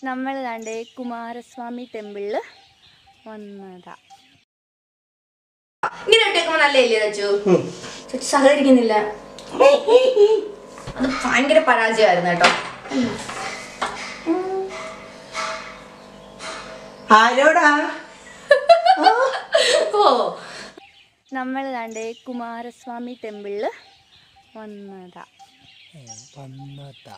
നമ്മൾ കണ്ടേ കുമാരസ്വാമി ടെമ്പിളിൽ വന്നതാ ഇങ്ങനെ ഇട്ടേക്കുമ്പോ നല്ലല്ലേ ചച്ചു ചച്ചു സഹകരിക്കുന്നില്ല അത് ഭയങ്കര പരാജയമായിരുന്നു കേട്ടോ ആരോടാ ഓ നമ്മൾ കണ്ടേ കുമാരസ്വാമി ടെമ്പിളിൽ വന്നതാ വന്നതാ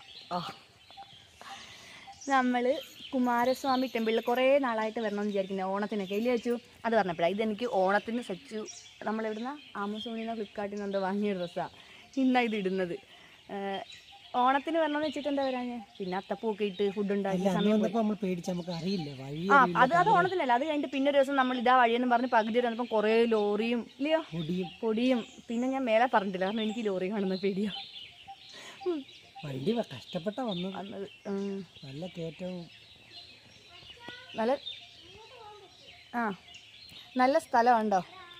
നമ്മൾ കുമാരസ്വാമി ടെമ്പിളിൽ കുറേ നാളായിട്ട് വരണമെന്ന് വിചാരിക്കുന്നത് ഓണത്തിനൊക്കെ ഇല്ല വെച്ചു അത് പറഞ്ഞപ്പോഴാണ് ഇതെനിക്ക് ഓണത്തിന് സച്ചു നമ്മളെവിടുന്ന ആമസോണിൽ നിന്നോ ഫ്ലിപ്കാർട്ടിൽ നിന്നോ എന്തോ വാങ്ങിയ ഡ്രസ്സാണ് ഇന്നാണ് ഇത് ഇടുന്നത് ഏഹ് ഓണത്തിന് വരണമെന്ന് വെച്ചിട്ട് എന്താ വരാഞ്ഞ് പിന്നെ അത്തപ്പൂക്കെ ഇട്ട് ഫുഡ് ഉണ്ടാക്കി അന്ന് സമയം പോയി വന്നപ്പോ നമ്മൾ പേടിച്ച് നമുക്ക് അറിയില്ല വഴി ആ അത് അത് ഓണത്തിനല്ല അത് കഴിഞ്ഞിട്ട് പിന്നെ ഒരു ദിവസം നമ്മൾ ഇതാ വഴിയെന്ന് പറഞ്ഞ് പകുതി വരെ വന്നപ്പോൾ കുറേ ലോറിയും ഇല്ലയോ പൊടിയും പൊടിയും പിന്നെ ഞാൻ മേലെ പറഞ്ഞിട്ടില്ല കാരണം എനിക്ക് ലോറി കാണുന്ന പേടിയാ ഉം. വണ്ടി വ- കഷ്ടപ്പെട്ട വന്നത് അന്നത് ഉം. നല്ല കയറ്റവും നല്ല ആ നല്ല സ്ഥലമുണ്ടോ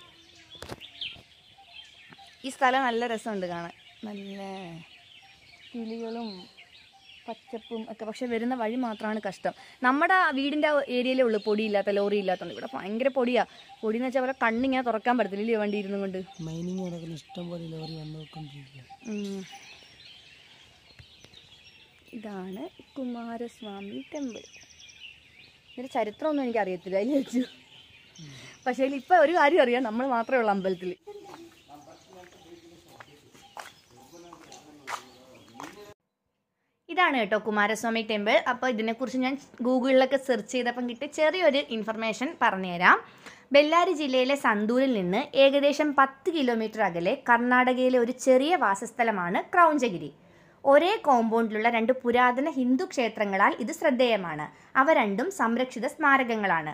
ഈ സ്ഥലം നല്ല രസമുണ്ട് കാണാൻ നല്ല കിളികളും പച്ചപ്പും ഒക്കെ പക്ഷെ വരുന്ന വഴി മാത്രമാണ് കഷ്ടം നമ്മുടെ ആ വീടിൻ്റെ ആ ഏരിയയിലേ ഉള്ളൂ പൊടിയില്ലാത്ത ലോറി ഇല്ലാത്തതുകൊണ്ട് ഇവിടെ ഭയങ്കര പൊടിയാ പൊടി എന്ന് വെച്ചാൽ പോലെ കണ്ണിങ്ങനെ തുറക്കാൻ പറ്റത്തില്ല ഇല്ലയോ വണ്ടി ഇരുന്നും കൊണ്ട് മൈനിങ് നടക്കുന്ന ഇഷ്ടം പോലെ ലോറി വന്നു നോക്കൊണ്ടിരിക്കുക ഉം. ഇതാണ് കുമാരസ്വാമി ടെമ്പിൾ ഇതിൻ്റെ ചരിത്രമൊന്നും എനിക്ക് അറിയത്തില്ല അതിൽ വെച്ചു പക്ഷേ ഇപ്പം ഒരു കാര്യം അറിയാം നമ്മൾ മാത്രമേ ഉള്ളൂ അമ്പലത്തിൽ ഇതാണ് കേട്ടോ കുമാരസ്വാമി ടെമ്പിൾ അപ്പോൾ ഇതിനെക്കുറിച്ച് ഞാൻ ഗൂഗിളിലൊക്കെ സെർച്ച് ചെയ്തപ്പം കിട്ടിയ ചെറിയൊരു ഇൻഫർമേഷൻ പറഞ്ഞുതരാം ബെല്ലാരി ജില്ലയിലെ സന്തൂരിൽ നിന്ന് ഏകദേശം പത്ത് കിലോമീറ്റർ അകലെ കർണാടകയിലെ ഒരു ചെറിയ വാസസ്ഥലമാണ് ക്രൗഞ്ചഗിരി ഒരേ കോമ്പൗണ്ടിലുള്ള രണ്ട് പുരാതന ഹിന്ദു ക്ഷേത്രങ്ങളാൽ ഇത് ശ്രദ്ധേയമാണ് അവ രണ്ടും സംരക്ഷിത സ്മാരകങ്ങളാണ്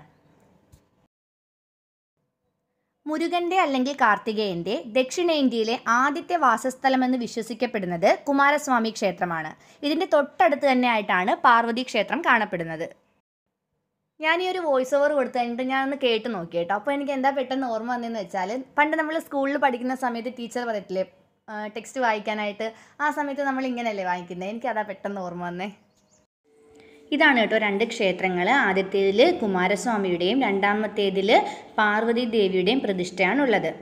മുരുകന്റെ അല്ലെങ്കിൽ കാർത്തികേയന്റെ ദക്ഷിണേന്ത്യയിലെ ആദ്യത്തെ വാസസ്ഥലമെന്ന് വിശ്വസിക്കപ്പെടുന്നത് കുമാരസ്വാമി ക്ഷേത്രമാണ് ഇതിന്റെ തൊട്ടടുത്ത് തന്നെ ആയിട്ടാണ് പാർവതി ക്ഷേത്രം കാണപ്പെടുന്നത് ഞാൻ ഈ ഒരു വോയിസ് ഓവർ കൊടുത്തു കഴിഞ്ഞിട്ട് ഞാൻ ഒന്ന് കേട്ട് നോക്കി കേട്ടോ അപ്പോൾ എനിക്ക് എന്താ പെട്ടെന്ന് ഓർമ്മ വന്നതെന്ന് വെച്ചാൽ പണ്ട് നമ്മൾ സ്കൂളിൽ പഠിക്കുന്ന സമയത്ത് ടീച്ചർ പറയത്തില്ലേ ടെക്സ്റ്റ് വായിക്കാനായിട്ട് ആ സമയത്ത് നമ്മൾ ഇങ്ങനെയല്ലേ വായിക്കുന്നത് എനിക്ക് അതാ പെട്ടെന്ന് ഓർമ്മ വന്നേ ഇതാണ് കേട്ടോ രണ്ട് ക്ഷേത്രങ്ങൾ ആദ്യത്തേതിൽ കുമാരസ്വാമിയുടെയും രണ്ടാമത്തേതിൽ പാർവതി ദേവിയുടെയും പ്രതിഷ്ഠയാണുള്ളത്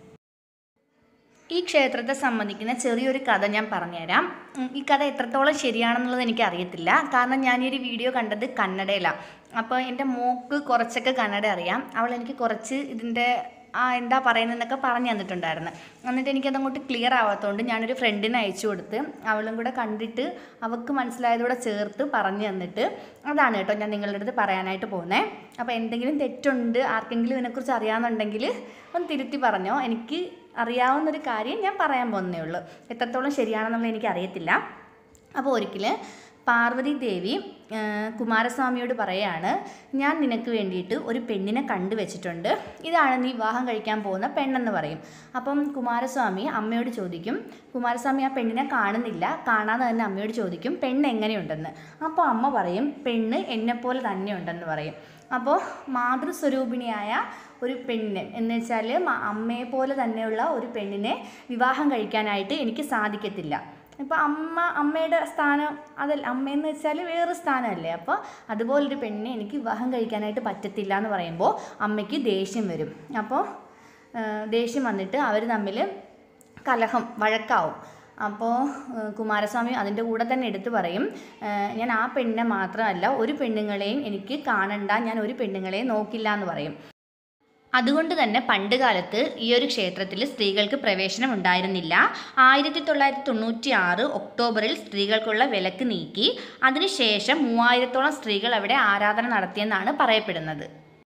ഈ ക്ഷേത്രത്തെ സംബന്ധിക്കുന്ന ചെറിയൊരു കഥ ഞാൻ പറഞ്ഞുതരാം ഉം, ഈ കഥ എത്രത്തോളം ശരിയാണെന്നുള്ളത് എനിക്ക് അറിയത്തില്ല കാരണം ഞാൻ ഈ ഒരു വീഡിയോ കണ്ടത് കന്നഡയിലാണ് അപ്പോൾ എൻ്റെ മോക്ക് കുറച്ചൊക്കെ കന്നഡ അറിയാം അവൾ എനിക്ക് കുറച്ച് ഇതിൻ്റെ ആ എന്താ പറയുന്നതെന്നൊക്കെ പറഞ്ഞു തന്നിട്ടുണ്ടായിരുന്നു എന്നിട്ട് എനിക്കതങ്ങോട്ട് ക്ലിയർ ആവാത്തതുകൊണ്ട് ഞാനൊരു ഫ്രണ്ടിന് അയച്ചു കൊടുത്ത് അവളും കൂടെ കണ്ടിട്ട് അവൾക്ക് മനസ്സിലായതോടെ ചേർത്ത് പറഞ്ഞു തന്നിട്ട് അതാണ് കേട്ടോ ഞാൻ നിങ്ങളുടെ അടുത്ത് പറയാനായിട്ട് പോകുന്നത് അപ്പോൾ എന്തെങ്കിലും തെറ്റുണ്ട് ആർക്കെങ്കിലും ഇതിനെക്കുറിച്ച് അറിയാമെന്നുണ്ടെങ്കിൽ ഒന്ന് തിരുത്തി പറഞ്ഞോ എനിക്ക് അറിയാവുന്നൊരു കാര്യം ഞാൻ പറയാൻ പോകുന്നേ ഉള്ളൂ എത്രത്തോളം ശരിയാണെന്നുള്ളത് എനിക്ക് അറിയത്തില്ല അപ്പോൾ ഒരിക്കൽ പാർവതി ദേവി ആ, കുമാരസ്വാമിയോട് പറയാണ് ഞാൻ നിനക്ക് വേണ്ടിയിട്ട് ഒരു പെണ്ണിനെ കണ്ടുവച്ചിട്ടുണ്ട് ഇതാണ് നീ വിവാഹം കഴിക്കാൻ പോകുന്ന പെണ്ണെന്ന് പറയും അപ്പം കുമാരസ്വാമി അമ്മയോട് ചോദിക്കും കുമാരസ്വാമി ആ പെണ്ണിനെ കാണുന്നില്ല കാണാതെ തന്നെ അമ്മയോട് ചോദിക്കും പെണ്ണ് എങ്ങനെയുണ്ടെന്ന് അപ്പോൾ അമ്മ പറയും പെണ്ണ് എന്നെപ്പോലെ തന്നെ ഉണ്ടെന്ന് പറയും അപ്പോൾ മാതൃസ്വരൂപിണിയായ ഒരു പെണ്ണിനെ എന്ന് വെച്ചാൽ അമ്മയെ പോലെ തന്നെയുള്ള ഒരു പെണ്ണിനെ വിവാഹം കഴിക്കാനായിട്ട് എനിക്ക് സാധിക്കത്തില്ല ഇപ്പോൾ അമ്മ അമ്മയുടെ സ്ഥാനം അതല്ല അമ്മയെന്ന് വെച്ചാൽ വേറെ സ്ഥാനമല്ലേ അപ്പോൾ അതുപോലൊരു പെണ്ണിനെ എനിക്ക് വിവാഹം കഴിക്കാനായിട്ട് പറ്റത്തില്ല എന്ന് പറയുമ്പോൾ അമ്മയ്ക്ക് ദേഷ്യം വരും അപ്പോൾ ആ, ദേഷ്യം വന്നിട്ട് അവർ തമ്മിൽ കലഹം വഴക്കാവും അപ്പോൾ ഏഹ്, കുമാരസ്വാമി അതിൻ്റെ കൂടെ തന്നെ എടുത്തു പറയും ഏഹ്, ഞാൻ ആ പെണ്ണിനെ മാത്രമല്ല ഒരു പെണ്ണുങ്ങളെയും എനിക്ക് കാണണ്ട ഞാൻ ഒരു പെണ്ണുങ്ങളെയും നോക്കില്ല എന്ന് പറയും അതുകൊണ്ട് തന്നെ പണ്ട് കാലത്ത് ഈ ഒരു ക്ഷേത്രത്തിൽ സ്ത്രീകൾക്ക് പ്രവേശനം ഉണ്ടായിരുന്നില്ല ആയിരത്തി തൊള്ളായിരത്തി തൊണ്ണൂറ്റി ആറ് ഒക്ടോബറിൽ സ്ത്രീകൾക്കുള്ള വിലക്ക് നീക്കി അതിനുശേഷം മൂവായിരത്തോളം സ്ത്രീകൾ അവിടെ ആരാധന നടത്തിയെന്നാണ് പറയപ്പെടുന്നത്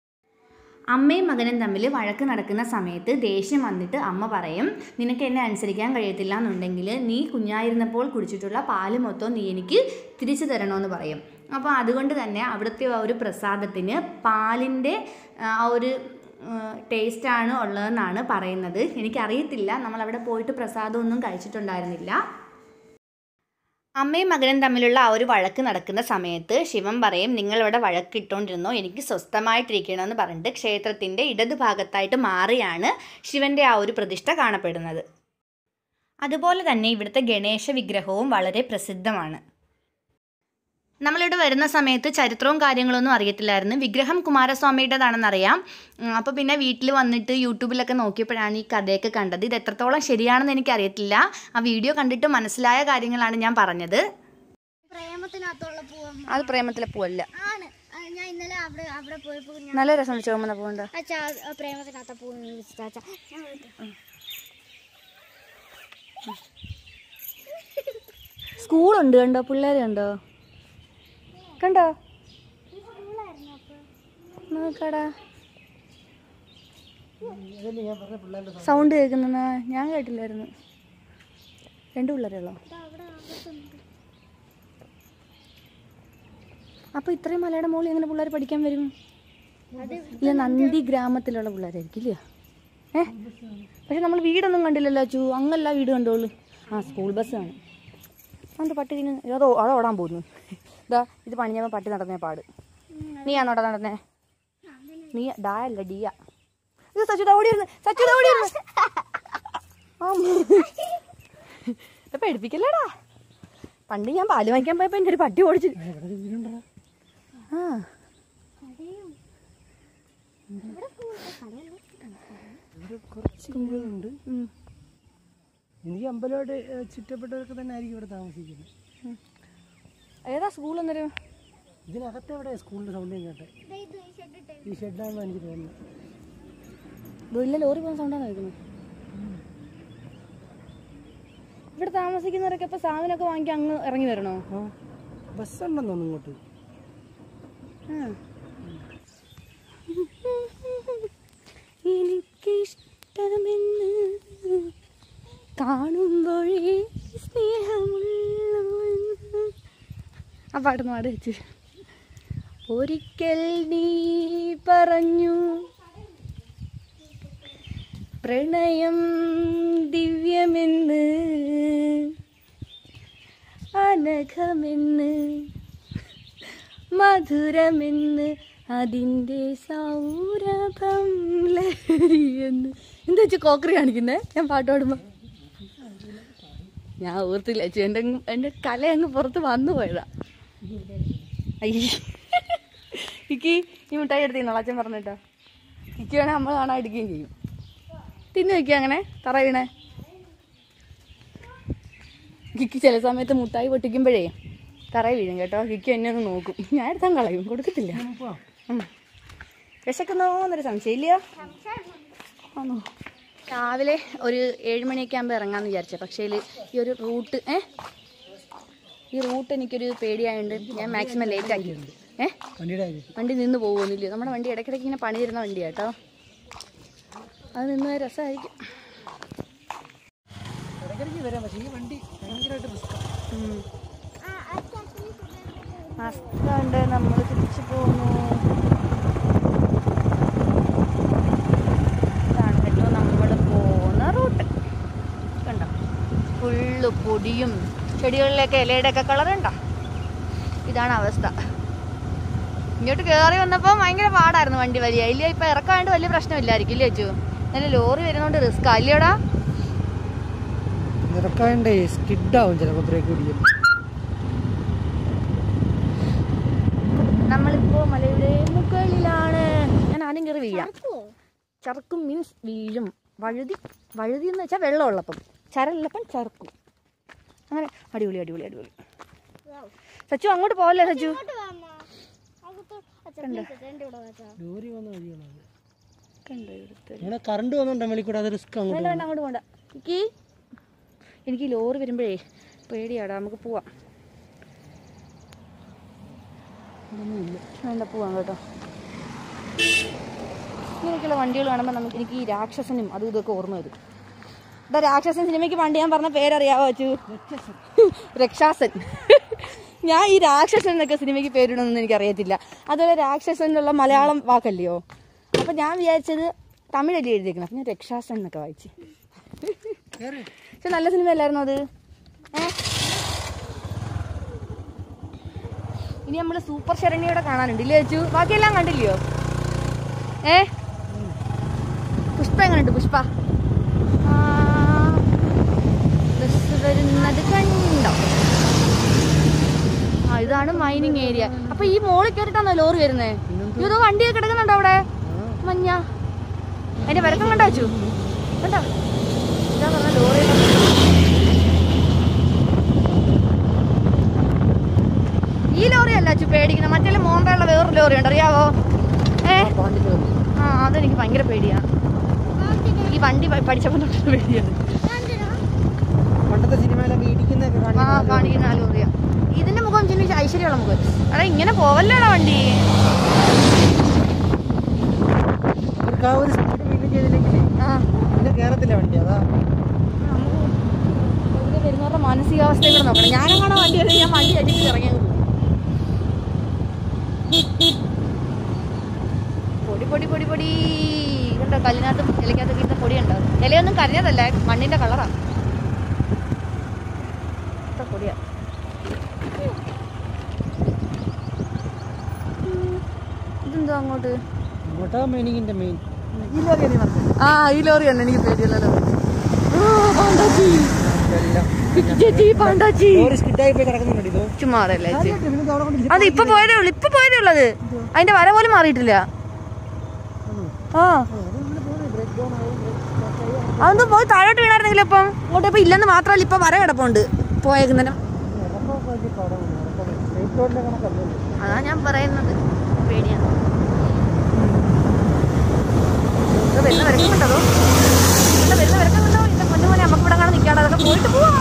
അമ്മയും മകനും തമ്മിൽ വഴക്ക് നടക്കുന്ന സമയത്ത് ദേഷ്യം വന്നിട്ട് അമ്മ പറയും നിനക്ക് എന്നെ അനുസരിക്കാൻ കഴിയത്തില്ല എന്നുണ്ടെങ്കിൽ നീ കുഞ്ഞായിരുന്നപ്പോൾ കുടിച്ചിട്ടുള്ള പാല് മൊത്തം നീ എനിക്ക് തിരിച്ചു തരണമെന്ന് പറയും അപ്പോൾ അതുകൊണ്ട് തന്നെ അവിടുത്തെ ആ ഒരു പ്രസാദത്തിന് പാലിൻ്റെ ആ ഒരു ടേസ്റ്റാണ് ഉള്ളതെന്നാണ് പറയുന്നത് എനിക്കറിയത്തില്ല നമ്മളവിടെ പോയിട്ട് പ്രസാദമൊന്നും കഴിച്ചിട്ടുണ്ടായിരുന്നില്ല അമ്മയും മകനും തമ്മിലുള്ള ആ ഒരു വഴക്ക് നടക്കുന്ന സമയത്ത് ശിവൻ പറയും നിങ്ങളിവിടെ വഴക്കിട്ടുകൊണ്ടിരുന്നോ എനിക്ക് സ്വസ്ഥമായിട്ടിരിക്കണമെന്ന് പറഞ്ഞിട്ട് ക്ഷേത്രത്തിൻ്റെ ഇടതുഭാഗത്തായിട്ട് മാറിയാണ് ശിവൻ്റെ ആ ഒരു പ്രതിഷ്ഠ കാണപ്പെടുന്നത് അതുപോലെ തന്നെ ഇവിടുത്തെ ഗണേശ വിഗ്രഹവും വളരെ പ്രസിദ്ധമാണ് നമ്മളിവിടെ വരുന്ന സമയത്ത് ചരിത്രവും കാര്യങ്ങളൊന്നും അറിയത്തില്ലായിരുന്നു വിഗ്രഹം കുമാരസ്വാമിയുടേതാണെന്നറിയാം അപ്പോൾ പിന്നെ വീട്ടിൽ വന്നിട്ട് യൂട്യൂബിലൊക്കെ നോക്കിയപ്പോഴാണ് ഈ കഥയൊക്കെ കണ്ടത് ഇത് എത്രത്തോളം ശരിയാണെന്ന് എനിക്കറിയത്തില്ല ആ വീഡിയോ കണ്ടിട്ട് മനസ്സിലായ കാര്യങ്ങളാണ് ഞാൻ പറഞ്ഞത് പ്രേമത്തിനകത്തുള്ള പൂവം അത് പ്രേമത്തിലെ പൂവല്ല ആണ് ആ, ഞാൻ ഇന്നലെ അവിടെ അവിടെ പോയപ്പോ ഞാൻ നല്ല രസമുണ്ട് ചുവന്ന പൂവുണ്ട് അച്ഛാ ആ പ്രേമത്തിനകത്ത പൂ വിളിച്ചിട്ട് അച്ഛാ ഞാൻ വിളിക്കാം. സ്കൂളുണ്ട് കണ്ടോ പിള്ളേരെ കണ്ടോ കണ്ടോ നോക്കടാ അതല്ലേ ഞാൻ പറഞ്ഞ പിള്ളേരുടെ സൗണ്ട് കേൾക്കുന്ന ഞാൻ കേട്ടില്ലായിരുന്നു രണ്ട് പിള്ളേരുള്ളോ അപ്പൊ ഇത്രയും മലയുടെ മുകളിൽ എങ്ങനെ പിള്ളേർ പഠിക്കാൻ വരും ഇല്ല നന്ദി ഗ്രാമത്തിലുള്ള പിള്ളേരായിരിക്കും ഇല്ലയോ ഏ പക്ഷെ നമ്മൾ വീടൊന്നും കണ്ടില്ലല്ലോ അച്ചു അങ്ങല്ല വീട് കണ്ടോളൂ ആ സ്കൂൾ ബസ്സാണ് അതുകൊണ്ട് പട്ടി ഇതിന് അതോ അത് ഓടാൻ പോകുന്നു ഇതാ ഇത് പണിഞ്ഞപ്പോൾ പട്ടി നടന്നേ പാട് നീയാണോടാ നടന്നേ നീ ഡാ അല്ല ഡിയ ഇത് സച്ചു ഓടി വരുന്നു സച്ചു ഓടി വരുന്നു ഇത് പേടിപ്പിക്കല്ലേടാ പണ്ട് ഞാൻ പാല് വാങ്ങിക്കാൻ പോയപ്പോ എൻ്റെ ഒരു പട്ടി ഓടിച്ചു ഇവിടെ വീടുണ്ടോ ആ ഇവിടെ കുറച്ച് വീടുകളുണ്ട് ഉം. എനിക്ക് അമ്പലമായിട്ട് ഏഹ്, ചുറ്റപ്പെട്ടവരൊക്കെ തന്നെ ആയിരിക്കും ഇവിടെ താമസിക്കുന്നത് ഏതാ സ്കൂൾ അന്നേരം ഇതിനകത്ത് എവിടെ സ്കൂളിൻ്റെ സൗണ്ട് കേട്ടെ ഈ ഷെഡാണെന്ന് എനിക്ക് തോന്നുന്നത് വലിയ ലോറി പോകുന്ന സൗണ്ടാണ് കേൾക്കുന്നത് ഇവിടെ താമസിക്കുന്നവരൊക്കെ ഇപ്പൊ സാധനമൊക്കെ വാങ്ങിക്കാൻ അങ്ങ് ഇറങ്ങി വരണോ ആ ബസ്സുണ്ടെന്ന് തോന്നുന്നു ഇങ്ങോട്ട് എനിക്കിഷ്ടമെന്ന് കാണുമ്പോഴേ സ്നേഹമുള്ള ആ പാട്ടൊന്ന് പാട് വെച്ച് ഒരിക്കൽ നീ പറഞ്ഞു പ്രണയം ദിവ്യമെന്ന് അനഘമെന്ന് മധുരമെന്ന് അതിൻ്റെ സൗരഭം ലഹരിയെന്ന് എന്താ വെച്ചാൽ കോക്കറി കാണിക്കുന്നേ ഞാൻ പാട്ട് പാടുമ്പോ ഞാൻ ഓർത്തില്ല ചേച്ചി എൻ്റെ അങ്ങ് എൻ്റെ കല അങ്ങ് പുറത്ത് വന്നു പോയതാ അയ്യ ഇക്ക് ഈ മിഠായി എടുത്തിരുന്നോളൂ അച്ഛൻ പറഞ്ഞിട്ടോ ഇക്ക് വേണേ നമ്മൾ കാണാൻ എടുക്കുകയും ചെയ്യും തിന്നു വെക്കുക അങ്ങനെ തറ വീണേ കിക്ക് ചില സമയത്ത് മുട്ടായി പൊട്ടിക്കുമ്പോഴേ തറ വീഴും കേട്ടോ കിക്ക് എന്നെ ഒന്ന് നോക്കും ഞാൻ എടുത്താൽ കളയും കൊടുക്കത്തില്ല ഉം. വിശക്കുന്നോ എന്നൊരു സംശയമില്ല ആണോ രാവിലെ ഒരു ഏഴ് മണിയൊക്കെ ആകുമ്പോൾ ഇറങ്ങാമെന്ന് വിചാരിച്ചേ പക്ഷേ ഈ ഒരു റൂട്ട് ഏ ഈ റൂട്ട് എനിക്കൊരു പേടിയായതുകൊണ്ട് ഞാൻ മാക്സിമം ലേറ്റ് ആക്കി ഏ വണ്ടിയുടെ കാര്യം വണ്ടി നിന്ന് പോകുന്നില്ല നമ്മുടെ വണ്ടി ഇടയ്ക്കിടയ്ക്ക് ഇങ്ങനെ പണി തരുന്ന വണ്ടിയാ കേട്ടോ അത് നിന്ന് പോയാൽ രസമായിരിക്കും ഇടയ്ക്കിടയ്ക്ക് വരാം പക്ഷേ ഈ വണ്ടി ഭയങ്കരമായിട്ട് റിസ്ക്കാണ് മസ്തുണ്ട് നമ്മൾ തിരിച്ചു പോകുന്നു ഇതാണ് കേട്ടോ നമ്മൾ പോകുന്ന റൂട്ട് കണ്ടോ ഫുള്ള് പൊടിയും ചെടികളിലൊക്കെ ഇലയുടെ ഒക്കെ കളർ ഉണ്ടോ ഇതാണ് അവസ്ഥ ഇങ്ങോട്ട് കയറി വന്നപ്പോൾ ഭയങ്കര പാടായിരുന്നു വണ്ടി വലിയ ഇല്ല ഇപ്പം ഇറക്കാണ്ട് വലിയ പ്രശ്നമില്ലായിരിക്കും ഇല്ലേ അച്ചു നല്ല ലോറി വരുന്നോണ്ട് റിസ്ക് അല്ലയോടാ നിറക്കാണ്ടേ സ്കിഡാവും ചിലപ്പോൾ ബ്രേക്ക് പിടിക്കും നമ്മളിപ്പോ മലയുടെ മുകളിലാണ് ഞാൻ ആദ്യം കയറി വീഴാം ചറുക്കും മീൻസ് വീഴും വഴുതി വഴുതി എന്ന് വെച്ചാൽ വെള്ളമുള്ളപ്പം ചരലുള്ളപ്പം ചറുക്കും അങ്ങനെ അടിപൊളി അടിപൊളി അടിപൊളി സച്ചു അങ്ങോട്ട് പോവല്ലേ സച്ചു ലോറി വന്ന വഴിയാണ് കണ്ടോ ഇവിടുത്തെ അങ്ങനെ കറണ്ട് വന്നുണ്ട് വെളിക്കൂടെ അത് റിസ്ക് അങ്ങോട്ട് വേണ്ട വേണ്ട അങ്ങോട്ട് പോകണ്ട എനിക്ക് എനിക്ക് ഈ ലോറി വരുമ്പോഴേ പേടിയാടാ നമുക്ക് പോവാം വേണ്ട പോവാം കേട്ടോ ഇങ്ങനെയൊക്കെയുള്ള വണ്ടികൾ കാണുമ്പോൾ നമുക്ക് എനിക്ക് ഈ രാക്ഷസനും അതും ഇതൊക്കെ ഓർമ്മ വരും ഇതാ രാക്ഷസൻ സിനിമയ്ക്ക് പണ്ട് ഞാൻ പറഞ്ഞ പേരറിയാവോ അച്ചു രക്ഷാസൻ ഞാൻ ഈ രാക്ഷസൻ എന്നൊക്കെ സിനിമയ്ക്ക് പേരിടണമെന്ന് എനിക്ക് അറിയത്തില്ല അതുപോലെ രാക്ഷസൻ എന്നുള്ള മലയാളം വാക്കല്ലയോ അപ്പൊ ഞാൻ വിചാരിച്ചത് തമിഴല്ലേ എഴുതിയിരിക്കണം അപ്പൊ ഞാൻ രക്ഷാസൻ എന്നൊക്കെ വായിച്ചു പക്ഷെ നല്ല സിനിമ അല്ലായിരുന്നു അത് ഏ ഇനി നമ്മൾ സൂപ്പർ ശരണ്യയുടെ കാണാനുണ്ട് ഇല്ലേ അച്ചു ബാക്കിയെല്ലാം കണ്ടില്ലയോ ഏ പുഷ്പ എങ്ങനെയുണ്ട് പുഷ്പ ആ, ബസ് വരുന്നത് കണ്ടോ ആ ഇതാണ് മൈനിങ് ഏരിയ അപ്പൊ ഈ മോളിൽ കയറിട്ടാണോ ലോറി വരുന്നേ ഇതോ വണ്ടിയൊക്കെ കിടക്കുന്നുണ്ടോ അവിടെ മഞ്ഞ അതിന്റെ വരക്കം കണ്ടോ വെച്ചു കണ്ടോ ഇതാ പറഞ്ഞ ലോറി ഈ ലോറി അല്ല അച്ചു പേടിക്കുന്നത് മറ്റേ മോന്തയുള്ള വേറൊരു ലോറി ഉണ്ട് അറിയാവോ ഏ ആ അതെനിക്ക് ഭയങ്കര പേടിയാണ് ഈ വണ്ടി പ- പഠിച്ചപ്പോൾ തൊട്ട് പേടിയാണ് പണ്ടത്തെ സിനിമയിലൊക്കെ ഇടിക്കുന്ന ആ കാണിക്കുന്ന ആ ലോറിയ ഇതിന്റെ മുഖം ചിന്നി ഐശ്വര്യമുള്ള മുഖം എടാ ഇങ്ങനെ പോവല്ലേടാ വണ്ടി അവർക്ക് ആ ഒരു സ്പീഡ് മെയിൻറ്റെയിൻ ചെയ്തില്ലെങ്കിൽ ആ പിന്നെ കയറത്തില്ല വണ്ടി അതാ വെറുതെ വരുന്നവരുടെ മാനസികാവസ്ഥയും കൂടെ നോക്കണം ഞാനങ്ങനെ വണ്ടി വരെ ഞാൻ വണ്ടി അടിച്ച് ഇറങ്ങിയത് പൊടി പൊടി പൊടി പൊടി കണ്ടോ കല്ലിനകത്ത് ഇലക്കകത്ത് കിട്ടുന്ന പൊടിയുണ്ടോ ഇലയൊന്നും കരിഞ്ഞതല്ല മണ്ണിന്റെ കളറാ ഇത്ര പൊടിയാ ഇതെന്തോ അങ്ങോട്ട് ഇങ്ങോട്ടാ മൈനിങ്ങിന്റെ മെയിൻ ഈ ലോറി നീ പറഞ്ഞത് ആ ഈ ലോറി ഉണ്ട് എനിക്ക് പേടിയല്ലോ ലോറി സ്കിഡായി പോയി കിടക്കുന്നുണ്ട് ഇതോ ചുമ്മാറല്ലേ നിനക്ക് അവിടെ കൊണ്ട് അത് ഇപ്പൊ പോയതേ ഉള്ളു ഇപ്പൊ പോയതേ ഉള്ളത് അതിന്റെ വര പോലും മാറിയിട്ടില്ല ആ ബ്രേക്ക് ഡൗൺ ആവും ബ്രേക്ക് അതൊന്നും പോയി താഴോട്ട് വീണായിരുന്നെങ്കിൽ ഇപ്പം അങ്ങോട്ട് ഇപ്പൊ ഇല്ലെന്ന് മാത്രമല്ല ഇപ്പൊ വര കിടപ്പുണ്ട് പോയേക്കുന്നതിനും സ്ട്രേറ്റ് റോഡിന്റെ കണക്കല്ലല്ലോ അതാ ഞാൻ പറയുന്നത് പേടിയാണ് ഇത് വരുന്ന വരക്കുന്നുണ്ടോ വരുന്ന വരക്കുന്നുണ്ടോ എന്റെ പൊന്നു പോലെ നമുക്ക് ഇവിടെ കാണാൻ നിൽക്കാണ്ട് അതൊക്കെ പോയിട്ട് പോവാ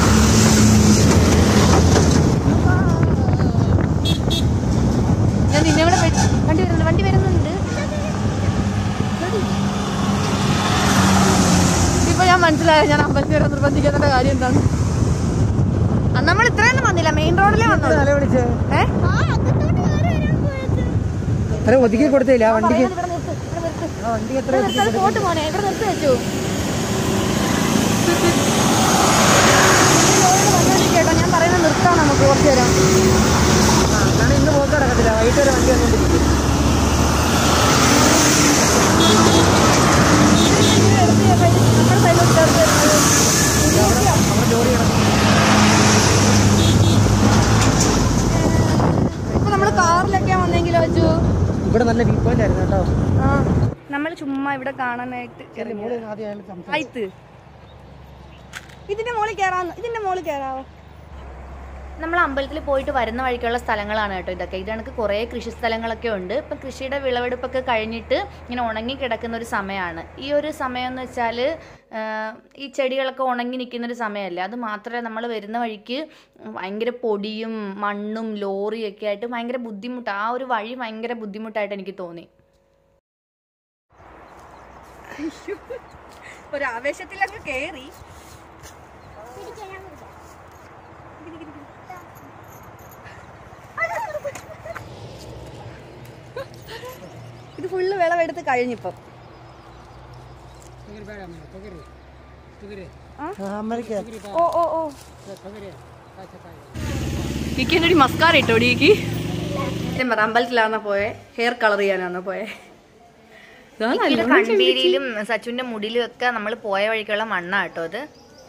ഞാൻ നിന്നെ ഇവിടെ പെ- വണ്ടി വരുന്നുണ്ട് വണ്ടി വരുന്നുണ്ട് ഇപ്പൊ ഞാൻ മനസ്സിലായ ഞാൻ അമ്പലത്തിൽ വരെ നിർബന്ധിക്കാത്ത കാര്യം എന്താണ് അന്ന് നമ്മൾ ഇത്രയൊന്നും വന്നില്ല മെയിൻ റോഡിലേ വന്നോളൂ തല വിളിച്ചേ ഏ അല്ല ഒതുക്കി കൊടുത്തില്ല ആ വണ്ടിക്ക് ഇവിടെ നിർത്ത്, ഇവിടെ നിർത്ത്. ആ വണ്ടിക്ക് എത്ര ഇവിടെ നിർത്ത്, അത് പോട്ട് മോനെ ഇവിടെ നിർത്തി വെച്ചു കേട്ടോ ഞാൻ പറയുന്നത് നിർത്താം നമുക്ക് കുറച്ച് നേരം കാരണം ഇന്ന് പോക്ക് നടക്കത്തില്ല വൈകിട്ട് ഒരു വണ്ടി വന്നോണ്ടിരിക്കും നമ്മുടെ സൈഡിലോട്ട് ചേർത്ത് വരുന്നത്. അവിടെ ലോറി കിടക്കും ഇപ്പൊ നമ്മള് കാറിലൊക്കെയാ വന്നെങ്കിലോ വെച്ചു ഇവിടെ നല്ല വ്യൂ പോയിന്റ് ആയിരുന്നു കേട്ടോ നമ്മൾ ചുമ്മാ ഇവിടെ കാണാനായിട്ട് ഇറങ്ങി മോള് ആദ്യം അയാൾ സംസാരിച്ചു ആയിത്ത് ഇതിന്റെ മോളിൽ കയറാന്ന് ഇതിന്റെ മോളിൽ കയറാവോ നമ്മൾ അമ്പലത്തിൽ പോയിട്ട് വരുന്ന വഴിക്കുള്ള സ്ഥലങ്ങളാണ് കേട്ടോ ഇതൊക്കെ ഇത് കണക്ക് കുറേ കൃഷി സ്ഥലങ്ങളൊക്കെ ഉണ്ട് ഇപ്പം കൃഷിയുടെ വിളവെടുപ്പൊക്കെ കഴിഞ്ഞിട്ട് ഇങ്ങനെ ഉണങ്ങി കിടക്കുന്ന ഒരു സമയമാണ് ഈ ഒരു സമയം എന്ന് വെച്ചാൽ ഈ ചെടികളൊക്കെ ഉണങ്ങി നിൽക്കുന്ന ഒരു സമയമല്ലേ അത് മാത്രമേ നമ്മൾ വരുന്ന വഴിക്ക് ഭയങ്കര പൊടിയും മണ്ണും ലോറിയും ഒക്കെ ആയിട്ട് ഭയങ്കര ബുദ്ധിമുട്ട് ആ ഒരു വഴി ഭയങ്കര ബുദ്ധിമുട്ടായിട്ട് എനിക്ക് തോന്നി ഒരു ആവേശത്തിലൊക്കെ കയറി ഇത് ഫുള്ള് വിളവെടുത്ത് കഴിഞ്ഞിപ്പം അമ്മയ്ക്ക് ഓ ഓ ഓ എനിക്ക് എന്നൊരു മസ്കാര ഇട്ടോടി എനിക്ക് സത്യം പറ അമ്പലത്തിലാണോ പോയെ ഹെയർ കളർ ചെയ്യാനാണോ പോയെ കണ്ടീരിയിലും സച്ചുവിന്റെ മുടിയിലും ഒക്കെ നമ്മൾ പോയ വഴിക്കുള്ള മണ്ണാ കേട്ടോ അത്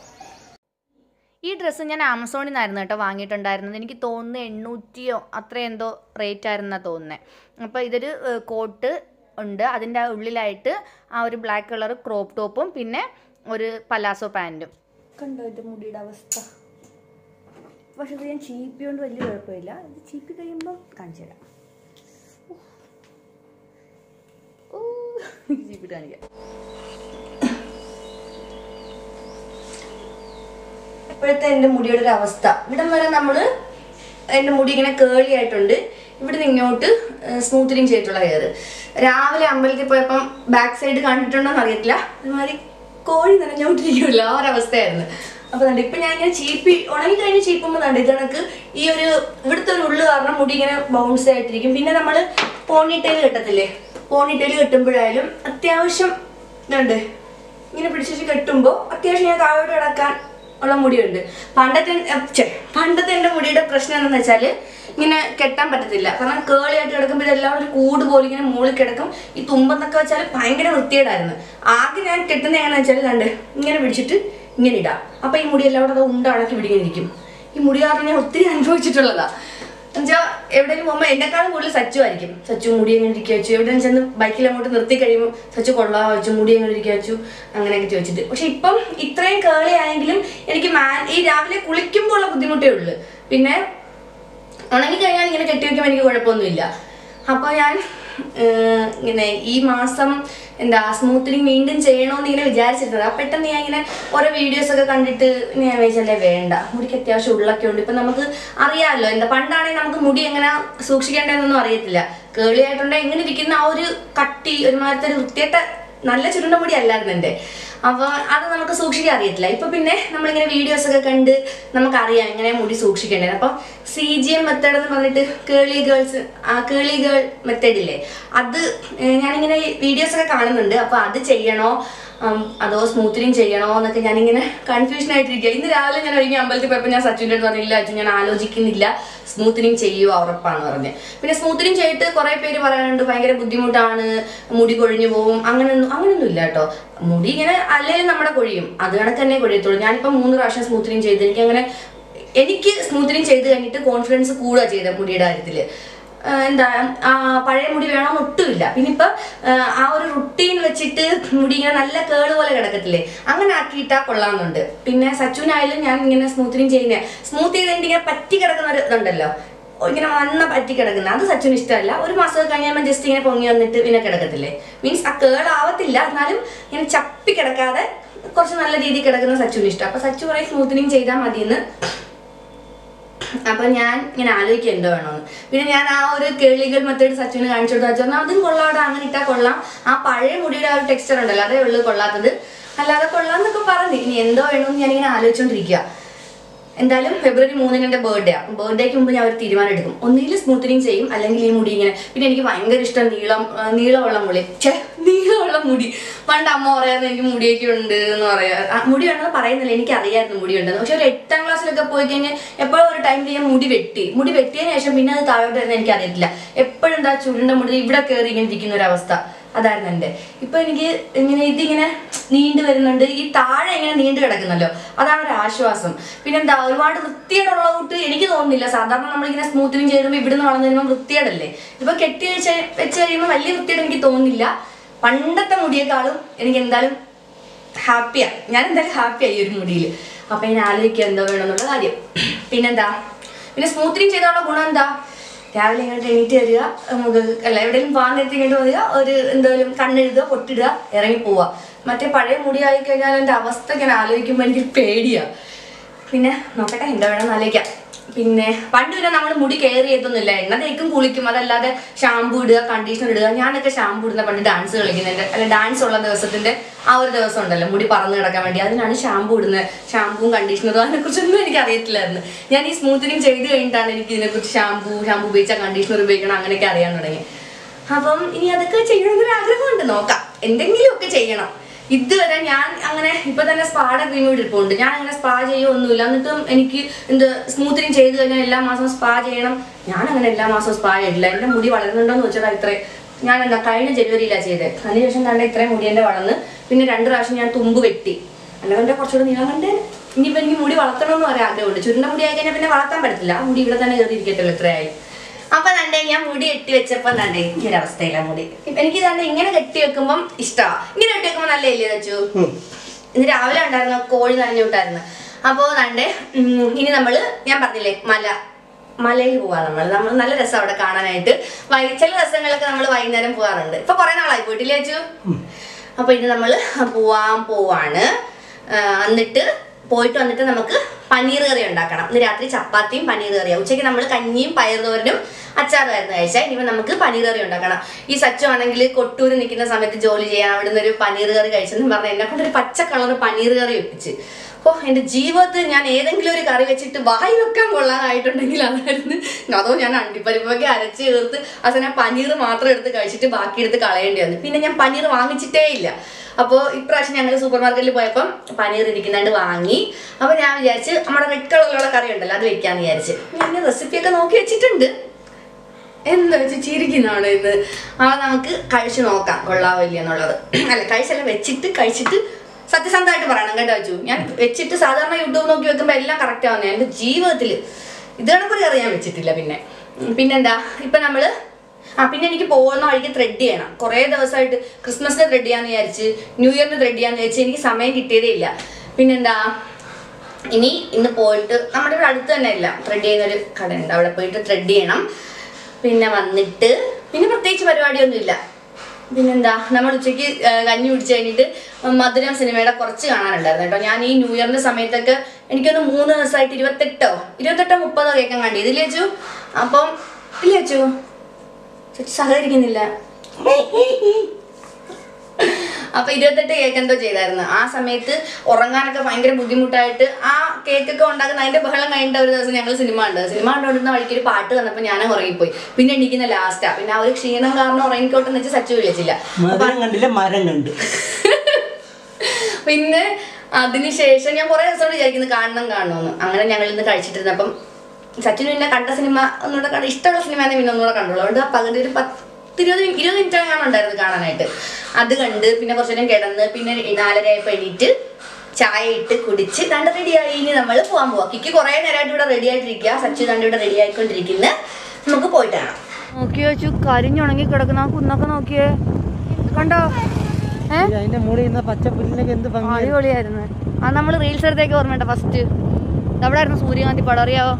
ഈ ഡ്രസ്സ് ഞാൻ ആമസോണിൽ നിന്നായിരുന്നു കേട്ടോ വാങ്ങിയിട്ടുണ്ടായിരുന്നത് എനിക്ക് തോന്നുന്നു എണ്ണൂറ്റിയോ അത്ര എന്തോ റേറ്റ് ആയിരുന്നാ തോന്നുന്നത് അപ്പോൾ ഇതൊരു ഏഹ്, കോട്ട് ഉണ്ട് അതിൻ്റെ ഉള്ളിലായിട്ട് ആ ഒരു ബ്ലാക്ക് കളർ ക്രോപ്പ് ടോപ്പും പിന്നെ ഒരു പലാസോ പാൻറ്റും കണ്ടോ എൻ്റെ മുടിയുടെ അവസ്ഥ പക്ഷെ ഇത് ഞാൻ ചീപ്പി കൊണ്ട് വലിയ കുഴപ്പമില്ല ഇത് ചീപ്പി കഴിയുമ്പോൾ കാണിച്ചു തരാം ഓ ചീപ്പിട്ട് കാണിക്കാം ഇപ്പോഴത്തെ എൻ്റെ മുടിയുടെ ഒരു അവസ്ഥ ഇവിടം വരെ നമ്മൾ എൻ്റെ മുടി ഇങ്ങനെ കേളി ആയിട്ടുണ്ട് ഇവിടുന്ന് ഇങ്ങോട്ട് സ്മൂത്തനിങ് ചെയ്തിട്ടുള്ള ഹെയർ രാവിലെ അമ്പലത്തിൽ പോയപ്പം ബാക്ക് സൈഡ് കണ്ടിട്ടുണ്ടോ എന്ന് അറിയത്തില്ല ഒരുമാതിരി കോഴി നനഞ്ഞോണ്ടിരിക്കുമല്ലോ ആ ഒരവസ്ഥയായിരുന്നു അപ്പൊ കണ്ട് ഇപ്പൊ ഞാൻ ഇങ്ങനെ ചീപ്പി ഉണങ്ങി കഴിഞ്ഞ് ചീപ്പുമ്പോൾ കണ്ട് ഇത് കണക്ക് ഈ ഒരു ഇവിടുത്തെ ഒരു ഉള്ളു കാരണം മുടി ഇങ്ങനെ ബൗൺസ് ആയിട്ടിരിക്കും പിന്നെ നമ്മൾ പോണിട്ടേൽ കെട്ടത്തില്ലേ പോണിട്ടേൽ കെട്ടുമ്പോഴായാലും അത്യാവശ്യം ഇതുണ്ട് ഇങ്ങനെ പിടിച്ചു കെട്ടുമ്പോൾ അത്യാവശ്യം ഞാൻ താഴോട്ട് കിടക്കാൻ ഉള്ള മുടിയുണ്ട് പണ്ടത്തെ എ, ഛെ, പണ്ടത്തെ എൻ്റെ മുടിയുടെ പ്രശ്നം എന്താണെന്ന് വെച്ചാൽ ഇങ്ങനെ കെട്ടാൻ പറ്റത്തില്ല കാരണം കേളി ആയിട്ട് കിടക്കുമ്പോൾ ഇതെല്ലാം ഒരു കൂട് പോലെ ഇങ്ങനെ മുകളിൽ കിടക്കും ഈ തുമ്പെന്നൊക്കെ വെച്ചാൽ ഭയങ്കര വൃത്തികേടായിരുന്നു ആദ്യം ഞാൻ കെട്ടുന്ന എങ്ങനെയാണെന്ന് വെച്ചാൽ കണ്ട് ഇങ്ങനെ പിടിച്ചിട്ട് ഇങ്ങനെ ഇടാം അപ്പം ഈ മുടി എല്ലാം കൂടെ അത് ഉണ്ടണക്കി പിടിങ്ങിരിക്കും ഈ മുടി കാരണം ഞാൻ ഒത്തിരി അനുഭവിച്ചിട്ടുള്ളതാ എന്നുവെച്ചാൽ എവിടെയെങ്കിലും പോകുമ്പോൾ എന്നെക്കാളും കൂടുതൽ സച്ചു ആയിരിക്കും സച്ചു മുടി എങ്ങനെ ഇരിക്കുക വെച്ചു എവിടെയും ചെന്ന് ബൈക്കിൽ അങ്ങോട്ട് നിർത്തി കഴിയുമ്പോൾ സച്ചു കൊള്ളാ വെച്ചു മുടി എങ്ങനെ ഇരിക്കുക വെച്ചു അങ്ങനെയൊക്കെ ചോദിച്ചിട്ട് പക്ഷെ ഇപ്പം ഇത്രയും കേളി ആയെങ്കിലും എനിക്ക് മാൻ ഈ രാവിലെ കുളിക്കുമ്പോൾ ഉള്ള ബുദ്ധിമുട്ടേ ഉള്ളൂ പിന്നെ ഉണങ്ങി കഴിഞ്ഞാൽ ഇങ്ങനെ കെട്ടി വെക്കുമ്പോൾ എനിക്ക് കുഴപ്പമൊന്നുമില്ല അപ്പോൾ ഞാൻ ഏർ, ഇങ്ങനെ ഈ മാസം എന്താ സ്മൂത്തനിങ് വീണ്ടും ചെയ്യണമെന്ന് ഇങ്ങനെ വിചാരിച്ചിരുന്നത് ആ പെട്ടെന്ന് ഞാൻ ഇങ്ങനെ ഓരോ വീഡിയോസ് ഒക്കെ കണ്ടിട്ട് ഞാൻ വിചാരിച്ചല്ലേ വേണ്ട മുടിക്ക് അത്യാവശ്യം ഉള്ളൊക്കെ ഉണ്ട് ഇപ്പം നമുക്ക് അറിയാമല്ലോ എന്താ പണ്ടാണെങ്കിൽ നമുക്ക് മുടി എങ്ങനെ സൂക്ഷിക്കേണ്ടതെന്നൊന്നും അറിയത്തില്ല കേളി ആയിട്ടുണ്ടെങ്കിൽ എങ്ങനെ ഇരിക്കുന്ന ആ ഒരു കട്ടി ഒരുമാതിരത്തെ ഒരു വൃത്തിയായിട്ട നല്ല ചുരുണ്ട മുടി അല്ലായിരുന്നു എൻ്റെ അപ്പോൾ അത് നമുക്ക് സൂക്ഷിക്കാൻ അറിയത്തില്ല ഇപ്പൊ പിന്നെ നമ്മളിങ്ങനെ വീഡിയോസ് ഒക്കെ കണ്ട് നമുക്കറിയാം എങ്ങനെ മുടി സൂക്ഷിക്കേണ്ടത് അപ്പം സി ജി എം മെത്തേഡ് എന്ന് പറഞ്ഞിട്ട് കേളി ഗേൾസ് ആ കേളി ഗേൾ മെത്തേഡ് ഇല്ലേ അത് ഏർ ഞാനിങ്ങനെ വീഡിയോസ് ഒക്കെ കാണുന്നുണ്ട് അപ്പൊ അത് ചെയ്യണോ ഉം, അതോ സ്മൂത്തനിങ് ചെയ്യണോ എന്നൊക്കെ ഞാനിങ്ങനെ കൺഫ്യൂഷൻ ആയിട്ടിരിക്കുക ഇന്ന് രാവിലെ ഞാൻ ഒരുങ്ങി അമ്പലത്തിൽ പോയപ്പോൾ ഞാൻ സച്ചിൻ്റെ അടുത്ത് പറഞ്ഞില്ല അച്ഛൻ ഞാൻ ആലോചിക്കുന്നില്ല സ്മൂത്തനിങ് ചെയ്യുക ഉറപ്പാന്ന് പറഞ്ഞ് പിന്നെ സ്മൂത്തനിങ് ചെയ്തിട്ട് കുറെ പേര് പറയാനുണ്ട് ഭയങ്കര ബുദ്ധിമുട്ടാണ് മുടി കൊഴിഞ്ഞു പോകും അങ്ങനെയൊന്നും അങ്ങനെയൊന്നും ഇല്ല കേട്ടോ മുടി ഇങ്ങനെ അല്ലെങ്കിൽ നമ്മുടെ കൊഴിയും അത് കണക്ക് തന്നെ കൊഴിയത്തുള്ളൂ ഞാനിപ്പോൾ മൂന്ന് പ്രാവശ്യം സ്മൂത്തനിങ് ചെയ്ത് എനിക്ക് അങ്ങനെ എനിക്ക് സ്മൂത്തനിങ് ചെയ്ത് കഴിഞ്ഞിട്ട് കോൺഫിഡൻസ് കൂടുക ചെയ്ത മുടിയുടെ കാര്യത്തിൽ എന്താ ആ, പഴയ മുടി വേണമെന്ന് ഒട്ടുമില്ല പിന്നെ ഇപ്പൊ ആ, ആ ഒരു റുട്ടീൻ വെച്ചിട്ട് മുടി ഇങ്ങനെ നല്ല കേള് പോലെ കിടക്കത്തില്ലേ അങ്ങനെ ആക്കിയിട്ടാ കൊള്ളാമെന്നുണ്ട് പിന്നെ സച്ചുവിനായാലും ഞാൻ ഇങ്ങനെ സ്മൂത്തനിങ് ചെയ്യുന്ന സ്മൂത്ത് ചെയ്ത് കഴിഞ്ഞിട്ട് ഇങ്ങനെ പറ്റി കിടക്കുന്ന ഒരു ഇതുണ്ടല്ലോ ഇങ്ങനെ വന്ന പറ്റി കിടക്കുന്ന അത് സച്ചുവിന് ഇഷ്ടമല്ല ഒരു മാസം കഴിഞ്ഞാൽ ജസ്റ്റ് ഇങ്ങനെ പൊങ്ങി വന്നിട്ട് പിന്നെ കിടക്കത്തില്ലേ മീൻസ് ആ കേൾ ആവത്തില്ല എന്നാലും ഇങ്ങനെ ചപ്പി കിടക്കാതെ കുറച്ച് നല്ല രീതിയിൽ കിടക്കുന്ന സച്ചുവിന് ഇഷ്ടം അപ്പൊ സച്ചു കുറെ സ്മൂത്തനിങ് ചെയ്താൽ മതിയെന്ന് അപ്പൊ ഞാൻ ഇങ്ങനെ ആലോചിക്കുക എന്തോ വേണമെന്ന് പിന്നെ ഞാൻ ആ ഒരു കേളികൾ മെത്തേഡ് സച്ചുവിന് കാണിച്ചു കൊടുത്തു സച്ചു പറഞ്ഞാൽ അതും കൊള്ളാടെ അങ്ങനെ ഇട്ടാൽ കൊള്ളാം ആ പഴയ മുടിയുടെ ആ ഒരു ടെക്സ്ചർ ഉണ്ടല്ലോ അതേ ഉള്ളൂ കൊള്ളാത്തത് അല്ലാതെ കൊള്ളാന്നൊക്കെ പറഞ്ഞു ഇനി എന്തോ വേണമെന്ന് ഞാനിങ്ങനെ ആലോചിച്ചുകൊണ്ടിരിക്കുക എന്തായാലും ഫെബ്രുവരി മൂന്നിന് എൻ്റെ ബർത്ത്ഡേ അപ്പം ബർത്ത്ഡേക്ക് മുമ്പ് ഞാൻ ഒരു തീരുമാനം എടുക്കും ഒന്നുകിൽ സ്മൂത്തനിങ് ചെയ്യും അല്ലെങ്കിൽ ഈ മുടി ഇങ്ങനെ പിന്നെ എനിക്ക് ഭയങ്കര ഇഷ്ടം നീളം ആ, നീളമുള്ള മുടി ഛേ നീളമുള്ള മുടി പണ്ട് അമ്മ പറയായിരുന്നു എനിക്ക് മുടിയൊക്കെ ഉണ്ട് എന്ന് പറയാ ആ, മുടി ഉണ്ടെന്ന് പറയുന്നില്ല എനിക്ക് അറിയായിരുന്നു മുടി ഉണ്ടെന്ന് പക്ഷെ ഒരു എട്ടാം ക്ലാസ്സിലൊക്കെ പോയി കഴിഞ്ഞാൽ എപ്പോഴും ഒരു ടൈമിൽ ഞാൻ മുടി വെട്ടി മുടി വെട്ടിയതിന് ശേഷം പിന്നെ അത് താഴോട്ട് വരുന്ന എനിക്ക് അറിയത്തില്ല എപ്പോഴും എന്താ ചുരുണ്ട മുടി ഇവിടെ കയറി ഇങ്ങനെ ഇരിക്കുന്ന ഒരു അവസ്ഥ അതായിരുന്നു എൻ്റെ ഇപ്പൊ എനിക്ക് ഇങ്ങനെ ഇതിങ്ങനെ നീണ്ടു വരുന്നുണ്ട് ഈ താഴെ ഇങ്ങനെ നീണ്ടു കിടക്കുന്നല്ലോ അതാണ് ഒരു ആശ്വാസം പിന്നെന്താ ഒരുപാട് വൃത്തിയേടുള്ള കൂട്ട് എനിക്ക് തോന്നുന്നില്ല സാധാരണ നമ്മളിങ്ങനെ സ്മൂത്തനിങ് ചെയ്യുമ്പോൾ ഇവിടുന്ന് വളർന്നു വരുമ്പോൾ വൃത്തിയേടല്ലേ ഇപ്പൊ കെട്ടി വെച്ച് വെച്ച് കഴിയുമ്പോൾ വലിയ വൃത്തിയേട് എനിക്ക് തോന്നുന്നില്ല പണ്ടത്തെ മുടിയേക്കാളും എനിക്ക് എന്തായാലും ഹാപ്പിയാ ഞാൻ എന്തായാലും ഹാപ്പിയായി ഈ ഒരു മുടിയിൽ അപ്പൊ ഞാൻ ആലോചിക്കുക എന്തോ വേണമെന്നുള്ള കാര്യം പിന്നെന്താ പിന്നെ സ്മൂത്തനിങ് ചെയ്തോളം ഗുണം എന്താ രാവിലെ ഇങ്ങോട്ട് എണീറ്റ് വരിക നമുക്ക് അല്ല എവിടെയെങ്കിലും പോകാൻ നേരത്തെ ഇങ്ങോട്ട് വരിക ഒരു എന്തെങ്കിലും കണ്ണെഴുതുക പൊട്ടിടുക ഇറങ്ങി പോവുക മറ്റേ പഴയ മുടി ആയി കഴിഞ്ഞാൽ എൻ്റെ അവസ്ഥ ഞാൻ ആലോചിക്കുമ്പോൾ എനിക്ക് പേടിയാ പിന്നെ നോക്കട്ടെ എന്താ വേണമെന്ന് ആലോചിക്കാം പിന്നെ പണ്ട് പിന്നെ നമ്മൾ മുടി കെയർ ചെയ്തൊന്നുമില്ല എണ്ണ തേക്കും കുളിക്കും അതല്ലാതെ ഷാമ്പു ഇടുക കണ്ടീഷണർ ഇടുക ഞാനൊക്കെ ഷാമ്പു ഇടുന്ന പണ്ട് ഡാൻസ് കളിക്കുന്നതിന്റെ അല്ല ഡാൻസ് ഉള്ള ദിവസത്തിന്റെ ആ ഒരു ദിവസം ഉണ്ടല്ലോ മുടി പറന്ന് കിടക്കാൻ വേണ്ടി അതിനാണ് ഷാമ്പു ഇടുന്നത് ഷാമ്പുവും കണ്ടീഷണറും അതിനെക്കുറിച്ചൊന്നും എനിക്ക് അറിയത്തില്ലായിരുന്നു ഞാൻ ഈ സ്മൂത്തനിങ് ചെയ്ത് കഴിഞ്ഞിട്ടാണ് എനിക്ക് ഇതിനെക്കുറിച്ച് ഷാമ്പു ഷാമ്പു ഉപയോഗിച്ചാൽ കണ്ടീഷണർ ഉപയോഗിക്കണം അങ്ങനെയൊക്കെ അറിയാൻ തുടങ്ങി അപ്പം ഇനി അതൊക്കെ ചെയ്യണമെന്നൊരു ആഗ്രഹമുണ്ട് നോക്കാം എന്തെങ്കിലുമൊക്കെ ചെയ്യണം ഇതുവരെ ഞാൻ അങ്ങനെ ഇപ്പൊ തന്നെ സ്പായുടെ ക്രീം ഇരിപ്പുണ്ട് ഞാൻ അങ്ങനെ സ്പാ ചെയ്യുമൊന്നുമില്ല എന്നിട്ടും എനിക്ക് എന്ത് സ്മൂത്തനിങ് ചെയ്ത് കഴിഞ്ഞാൽ എല്ലാ മാസവും സ്പാ ചെയ്യണം ഞാൻ അങ്ങനെ എല്ലാ മാസവും സ്പാ ചെയ്തില്ല എന്റെ മുടി വളരുന്നുണ്ടോന്ന് വെച്ചാൽ ഇത്രയും ഞാൻ എന്താ കഴിഞ്ഞ ജനുവരിയിലാണ് ചെയ്തത് അതിനുശേഷം തന്നെ ഇത്രയും മുടി എന്റെ വളർന്ന് പിന്നെ രണ്ട് പ്രാവശ്യം ഞാൻ തുമ്പ് വെട്ടി അല്ലെങ്കിൽ എന്റെ കുറച്ചുകൂടെ നീളം കണ്ടേ ഇനിയിപ്പോ എനിക്ക് മുടി വളർത്തണമെന്ന് പറയാൻ ആഗ്രഹമുണ്ട് ചുരുണ്ട മുടി ആയി കഴിഞ്ഞാൽ പിന്നെ വളർത്താൻ പറ്റത്തില്ല ആ മുടി ഇവിടെ തന്നെ കയറി ഇരിക്കത്തുള്ളൂ ഇത്രയായി അപ്പൊ തണ്ടേ ഞാൻ മുടി കെട്ടി വെച്ചപ്പോ തണ്ടേ ഈ ഒരു അവസ്ഥയില മുടി ഇപ്പൊ എനിക്ക് തന്നെ ഇങ്ങനെ കെട്ടി വെക്കുമ്പം ഇഷ്ടമാ ഇങ്ങനെ കെട്ടി വെക്കുമ്പോ നല്ല ഇല്ലേ വെച്ചു ഇന്ന് രാവിലെ ഉണ്ടായിരുന്ന കോഴി നനഞ്ഞു വിട്ടായിരുന്നു അപ്പോ തണ്ടേ ഉം, ഇനി നമ്മള് ഞാൻ പറഞ്ഞില്ലേ മല മലയിൽ പോവാ നമ്മൾ നമ്മൾ നല്ല രസം അവിടെ കാണാനായിട്ട് വൈ- ചില ദിവസങ്ങളിലൊക്കെ നമ്മൾ വൈകുന്നേരം പോകാറുണ്ട് ഇപ്പൊ കുറെ നാളായി പോയിട്ടില്ലേ അച്ചു അപ്പൊ ഇനി നമ്മൾ പോവാൻ പോവാണ് ആ, എന്നിട്ട് പോയിട്ട് വന്നിട്ട് നമുക്ക് പനീർ കറി ഉണ്ടാക്കണം ഇന്ന് രാത്രി ചപ്പാത്തിയും പനീർ കറിയാണ് ഉച്ചയ്ക്ക് നമ്മൾ കഞ്ഞിയും പയറുതോരനും അച്ചാറുമായിരുന്നു കഴിച്ചാൽ ഇനിയിപ്പോൾ നമുക്ക് പനീർ കറി ഉണ്ടാക്കണം ഈ സച്ചു ആണെങ്കിൽ കൊട്ടൂര് നിൽക്കുന്ന സമയത്ത് ജോലി ചെയ്യാൻ അവിടുന്ന് ഒരു പനീർ കറി കഴിച്ചെന്ന് പറഞ്ഞാൽ എന്നെ കൊണ്ട് ഒരു പച്ച കളർ പനീർ കറി വെപ്പിച്ച് ഓ എൻ്റെ ജീവിതത്തിൽ ഞാൻ ഏതെങ്കിലും ഒരു കറി വെച്ചിട്ട് വായി വെക്കാൻ കൊള്ളാനായിട്ടുണ്ടെങ്കിൽ അതായിരുന്നു അതോ ഞാൻ അണ്ടിപ്പരിപ്പൊക്കെ അരച്ച് ചേർത്ത് അവസാനം പനീർ മാത്രം എടുത്ത് കഴിച്ചിട്ട് ബാക്കി എടുത്ത് കളയേണ്ടി വന്നു പിന്നെ ഞാൻ പനീർ വാങ്ങിച്ചിട്ടേ ഇല്ല അപ്പോൾ ഇപ്രാവശ്യം ഞങ്ങൾ സൂപ്പർ മാർക്കറ്റിൽ പോയപ്പം പനീർ ഇരിക്കുന്നുണ്ട് വാങ്ങി അപ്പോൾ ഞാൻ വിചാരിച്ച് നമ്മുടെ റെഡ് കളറിലുള്ള കറി ഉണ്ടല്ലോ അത് വെക്കാന്ന് വിചാരിച്ച് ഞാൻ റെസിപ്പിയൊക്കെ നോക്കി വെച്ചിട്ടുണ്ട് എന്താ വെച്ച് ചിരിക്കുന്നതാണ് ഇത് ആ നമുക്ക് കഴിച്ചു നോക്കാം കൊള്ളാവില്ല എന്നുള്ളത് അല്ല കഴിച്ചല്ല വെച്ചിട്ട് കഴിച്ചിട്ട് സത്യസന്ധമായിട്ട് പറയണം കേട്ടോ വെച്ചു ഞാൻ വെച്ചിട്ട് സാധാരണ യൂട്യൂബ് നോക്കി വെക്കുമ്പോൾ എല്ലാം കറക്റ്റ് ആവുന്നത് എൻ്റെ ജീവിതത്തിൽ ഇത് കണക്കൊരു കറി ഞാൻ വെച്ചിട്ടില്ല പിന്നെ ഉം, പിന്നെന്താ ഇപ്പം നമ്മൾ ആ പിന്നെ എനിക്ക് പോകുന്ന വഴിക്ക് ത്രെഡ് ചെയ്യണം കുറേ ദിവസമായിട്ട് ക്രിസ്മസിന് ത്രെഡ് ചെയ്യാന്ന് വിചാരിച്ച് ന്യൂ ഇയറിന് ത്രെഡ് ചെയ്യാന്ന് വിചാരിച്ച് എനിക്ക് സമയം കിട്ടിയതേ ഇല്ല പിന്നെന്താ ഇനി ഇന്ന് പോയിട്ട് നമ്മുടെ ഇവിടെ അടുത്ത് തന്നെ ഇല്ല ത്രെഡ് ചെയ്യുന്ന ഒരു കടയുണ്ട് അവിടെ പോയിട്ട് ത്രെഡ് ചെയ്യണം പിന്നെ വന്നിട്ട് പിന്നെ പ്രത്യേകിച്ച് പരിപാടിയൊന്നുമില്ല പിന്നെന്താ നമ്മൾ ഉച്ചയ്ക്ക് ആ, കഞ്ഞി കുടിച്ച് കഴിഞ്ഞിട്ട് മധുരം സിനിമയുടെ കുറച്ച് കാണാനുണ്ടായിരുന്നു കേട്ടോ ഞാൻ ഈ ന്യൂ ഇയറിന്റെ സമയത്തൊക്കെ എനിക്കൊന്ന് മൂന്ന് ദിവസമായിട്ട് ഇരുപത്തെട്ടോ ഇരുപത്തെട്ടോ മുപ്പതോ കേൾക്കാൻ കണ്ടി ഇതില്ലേ അച്ചു അപ്പം ഇല്ലേ അച്ചു ചേച്ചി സഹകരിക്കുന്നില്ല അപ്പൊ ഇരുപത്തെട്ട് കേക്ക് എന്തോ ചെയ്തായിരുന്നു ആ സമയത്ത് ഉറങ്ങാനൊക്കെ ഭയങ്കര ബുദ്ധിമുട്ടായിട്ട് ആ കേക്കൊക്കെ ഉണ്ടാക്കുന്ന അതിന്റെ ബഹളം കഴിഞ്ഞിട്ട് ഒരു ദിവസം ഞങ്ങൾ സിനിമ കണ്ടത് സിനിമ കണ്ടുകൊണ്ടിരുന്ന വഴിക്ക് ഒരു പാട്ട് വന്നപ്പോൾ ഞാൻ ഉറങ്ങിപ്പോയി പിന്നെ എണീക്കുന്ന ലാസ്റ്റാ പിന്നെ ആ ഒരു ക്ഷീണം കാരണം ഉറങ്ങിക്കോട്ടെന്ന് വെച്ച് സച്ചു വിളിച്ചില്ല മരം കണ്ടില്ല മരം കണ്ട് പിന്നെ അതിനുശേഷം ഞാൻ കുറെ ദിവസം വിചാരിക്കുന്നു കാണണം കാണണമെന്ന് അങ്ങനെ ഞങ്ങൾ ഇന്ന് കഴിച്ചിട്ടിരുന്നപ്പം സച്ചിന് പിന്നെ കണ്ട സിനിമ ഒന്നുകൂടെ കണ്ട ഇഷ്ടമുള്ള സിനിമ പിന്നെ ഒന്നുകൂടെ കണ്ടുള്ളൂ അതുകൊണ്ട് ആ പകുതി ഒരു പത്ത് ഇരുപത് മിനിറ്റ് ഇരുപത് മിനിറ്റ് അങ്ങനെ ഉണ്ടായിരുന്നു കാണാനായിട്ട് അത് കണ്ട് പിന്നെ കുറച്ചു നേരം കിടന്ന് പിന്നെ നാലര ആയപ്പോൾ എണീറ്റ് ചായ ഇട്ട് കുടിച്ച് കണ്ട് റെഡിയായി ഇനി നമ്മൾ പോകാൻ പോവാം കിക്ക് കുറേ നേരമായിട്ട് ഇവിടെ റെഡി ആയിട്ടിരിക്കുക സച്ചു കണ്ട് ഇവിടെ റെഡി ആയിക്കൊണ്ടിരിക്കുന്നത് നമുക്ക് പോയിട്ട് കാണാം നോക്കി വെച്ചു കരിഞ്ഞുണങ്ങി കിടക്കുന്ന ആ കുന്നൊക്കെ നോക്കിയേ കണ്ടോ ഏ അതിന്റെ മുകളിൽ ഇന്ന പച്ച പുല്ലിനൊക്കെ എന്ത് ഭംഗി അടിപൊളിയായിരുന്നു അത് നമ്മൾ റീൽസ് എടുത്തേക്ക് ഓർമ്മയുണ്ട ഫസ്റ്റ് എവിടെ ആയിരുന്നു സൂര്യകാന്തി പടം അറിയാവോ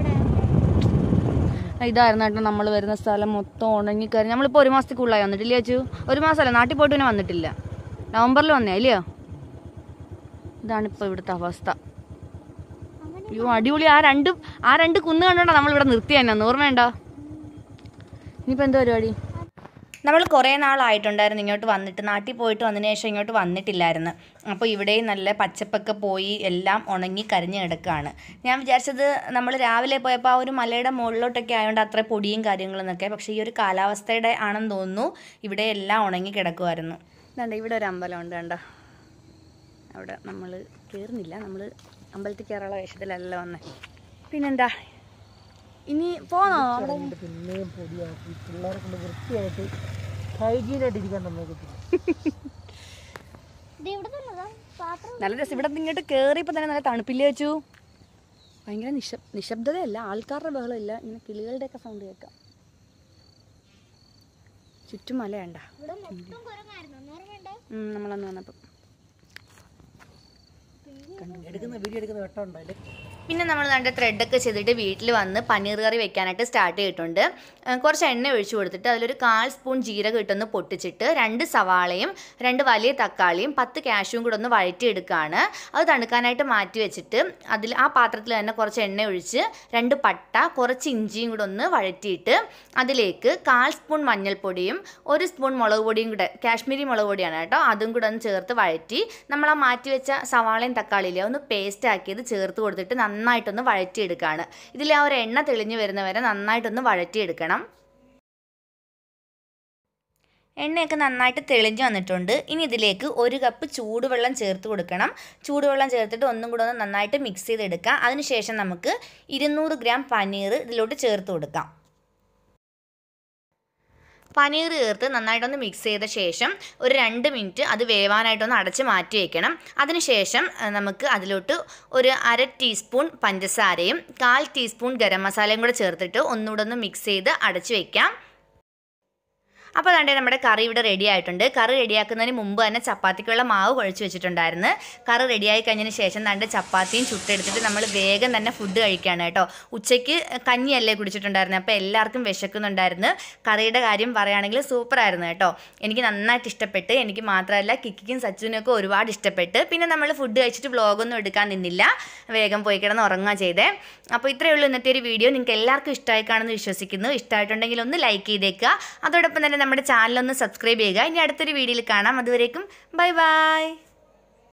ഇതായിരുന്നു കേട്ടോ നമ്മൾ വരുന്ന സ്ഥലം മൊത്തം ഉണങ്ങിക്കറി നമ്മളിപ്പോൾ ഒരു മാസത്തേക്കുള്ളായി വന്നിട്ടില്ല ചേച്ചു ഒരു മാസമല്ല നാട്ടിൽ പോയിട്ട് പിന്നെ വന്നിട്ടില്ല നവംബറിൽ വന്നേ അല്ലയോ ഇതാണിപ്പോൾ ഇവിടുത്തെ അവസ്ഥ അയ്യോ അടിപൊളി ആ രണ്ട് ആ രണ്ട് കുന്ന് കണ്ടോണ്ടാ നമ്മളിവിടെ നിർത്തി തന്നെ ഓർമ്മയുണ്ടോ ഇനിയിപ്പോൾ എന്താ പരിപാടി നമ്മൾ കുറേ നാളായിട്ടുണ്ടായിരുന്നു ഇങ്ങോട്ട് വന്നിട്ട് നാട്ടിൽ പോയിട്ട് വന്നതിന് ശേഷം ഇങ്ങോട്ട് വന്നിട്ടില്ലായിരുന്നു അപ്പോൾ ഇവിടെയും നല്ല പച്ചപ്പൊക്കെ പോയി എല്ലാം ഉണങ്ങി കരിഞ്ഞ് കിടക്കുകയാണ് ഞാൻ വിചാരിച്ചത് നമ്മൾ രാവിലെ പോയപ്പോൾ ആ ഒരു മലയുടെ മുകളിലോട്ടൊക്കെ ആയതുകൊണ്ട് അത്ര പൊടിയും കാര്യങ്ങളും എന്നൊക്കെ പക്ഷേ ഈ ഒരു കാലാവസ്ഥയുടെ ആണെന്ന് തോന്നുന്നു ഇവിടെ എല്ലാം ഉണങ്ങി കിടക്കുമായിരുന്നു ഇതാണ്ട് ഇവിടെ ഒരു അമ്പലമുണ്ട് കണ്ടോ അവിടെ നമ്മൾ കയറുന്നില്ല നമ്മൾ അമ്പലത്തിൽ കയറാനുള്ള വേഷത്തിലല്ല വന്നേ പിന്നെന്താ ഇനി പോന്നോ അവിടെ പിന്നെയും പൊടിയാക്കി പിള്ളേരെ കൊണ്ട് വൃത്തിയായിട്ട് ഹൈജീനായിട്ട് ഇരിക്കാൻ സമ്മതിക്കത്തില്ല നല്ല രസം ഇവിടെ ഇങ്ങോട്ട് കയറിയപ്പോൾ തന്നെ നല്ല തണുപ്പില്ല വെച്ചു ഭയങ്കര നിശ നിശബ്ദതയല്ല ആൾക്കാരുടെ ബഹളമില്ല ഇങ്ങനെ കിളികളുടെയൊക്കെ സൗണ്ട് കേൾക്കാം ചുറ്റും മലയണ്ട നമ്മളന്ന് വന്നപ്പം എടുക്കുന്ന വീഡിയോ എടുക്കുന്ന വെട്ടം ഉണ്ടായില്ലേ പിന്നെ നമ്മൾ നല്ല ത്രെഡൊക്കെ ചെയ്തിട്ട് വീട്ടിൽ വന്ന് പനീർ കറി വെക്കാനായിട്ട് സ്റ്റാർട്ട് ചെയ്തിട്ടുണ്ട് ഏഹ് കുറച്ച് എണ്ണ ഒഴിച്ചു കൊടുത്തിട്ട് അതിലൊരു കാൽ സ്പൂൺ ജീരകം ഇട്ടൊന്ന് പൊട്ടിച്ചിട്ട് രണ്ട് സവാളയും രണ്ട് വലിയ തക്കാളിയും പത്ത് കാഷ്യൂം കൂടെ ഒന്ന് വഴറ്റിയെടുക്കുകയാണ് അത് തണുക്കാനായിട്ട് മാറ്റി വെച്ചിട്ട് അതിൽ ആ പാത്രത്തിൽ തന്നെ കുറച്ച് എണ്ണ ഒഴിച്ച് രണ്ട് പട്ട കുറച്ച് ഇഞ്ചിയും കൂടെ ഒന്ന് വഴറ്റിയിട്ട് അതിലേക്ക് കാൽ സ്പൂൺ മഞ്ഞൾപ്പൊടിയും ഒരു സ്പൂൺ മുളക് പൊടിയും കൂടെ കാശ്മീരി മുളക് പൊടിയാണ് കേട്ടോ അതും കൂടെ ഒന്ന് ചേർത്ത് വഴറ്റി നമ്മൾ ആ മാറ്റി വെച്ച സവാളയും തക്കാളിയിലെ ഒന്ന് പേസ്റ്റ് ആക്കിയത് ചേർത്ത് കൊടുത്തിട്ട് നന്നായിട്ടൊന്ന് വഴറ്റിയെടുക്കുകയാണ് ഇതിൽ ആ ഒരു എണ്ണ തെളിഞ്ഞ് വരുന്നവരെ നന്നായിട്ടൊന്ന് വഴറ്റിയെടുക്കണം എണ്ണയൊക്കെ നന്നായിട്ട് തെളിഞ്ഞ് വന്നിട്ടുണ്ട് ഇനി ഇതിലേക്ക് ഒരു കപ്പ് ചൂടുവെള്ളം ചേർത്ത് കൊടുക്കണം ചൂടുവെള്ളം ചേർത്തിട്ട് ഒന്നും കൂടെ ഒന്ന് നന്നായിട്ട് മിക്സ് ചെയ്തെടുക്കാം അതിനുശേഷം നമുക്ക് ഇരുന്നൂറ് ഗ്രാം പനീർ ഇതിലോട്ട് ചേർത്ത് കൊടുക്കാം പനീർ ചേർത്ത് നന്നായിട്ടൊന്ന് മിക്സ് ചെയ്ത ശേഷം ഒരു രണ്ട് മിനിറ്റ് അത് വേവാനായിട്ടൊന്ന് അടച്ച് മാറ്റി വയ്ക്കണം അതിനുശേഷം ആ, നമുക്ക് അതിലോട്ട് ഒരു അര ടീസ്പൂൺ പഞ്ചസാരയും കാൽ ടീസ്പൂൺ ഗരം മസാലയും കൂടെ ചേർത്തിട്ട് ഒന്നുകൂടെ ഒന്ന് മിക്സ് ചെയ്ത് അടച്ച് വയ്ക്കാം അപ്പോൾ അതാണ്ട് നമ്മുടെ കറി ഇവിടെ റെഡി ആയിട്ടുണ്ട് കറി റെഡിയാക്കുന്നതിന് മുമ്പ് തന്നെ ചപ്പാത്തിക്കുള്ള മാവ് കുഴച്ച് വെച്ചിട്ടുണ്ടായിരുന്നു കറി റെഡിയായി കഴിഞ്ഞതിന് ശേഷം തണ്ട് ചപ്പാത്തിയും ചുട്ടെടുത്തിട്ട് നമ്മൾ വേഗം തന്നെ ഫുഡ് കഴിക്കുകയാണ് കേട്ടോ ഉച്ചയ്ക്ക് കഞ്ഞിയല്ലേ കുടിച്ചിട്ടുണ്ടായിരുന്നത് അപ്പോൾ എല്ലാവർക്കും വിശക്കുന്നുണ്ടായിരുന്നു കറിയുടെ കാര്യം പറയുകയാണെങ്കിൽ സൂപ്പറായിരുന്നു കേട്ടോ എനിക്ക് നന്നായിട്ട് ഇഷ്ടപ്പെട്ട് എനിക്ക് മാത്രമല്ല കിക്കിക്കും സച്ചുവിനും ഒക്കെ ഒരുപാട് ഇഷ്ടപ്പെട്ട് പിന്നെ നമ്മൾ ഫുഡ് കഴിച്ചിട്ട് വ്ളോഗൊന്നും എടുക്കാൻ നിന്നില്ല വേഗം പോയി കിടന്ന് ഉറങ്ങുക ചെയ്തേ അപ്പോൾ ഇത്രയേ ഉള്ളൂ ഇന്നത്തെ ഒരു വീഡിയോ നിങ്ങൾക്ക് എല്ലാവർക്കും ഇഷ്ടമായി കാണുമെന്ന് വിശ്വസിക്കുന്നു ഇഷ്ടമായിട്ടുണ്ടെങ്കിൽ ഒന്ന് ലൈക്ക് ചെയ്തേക്കുക അതോടൊപ്പം തന്നെ നമ്മുടെ ചാനൽ ഒന്ന് സബ്സ്ക്രൈബ് ചെയ്യുക ഇനി അടുത്തൊരു വീഡിയോയിൽ കാണാം അതുവരേക്കും ബൈ ബൈ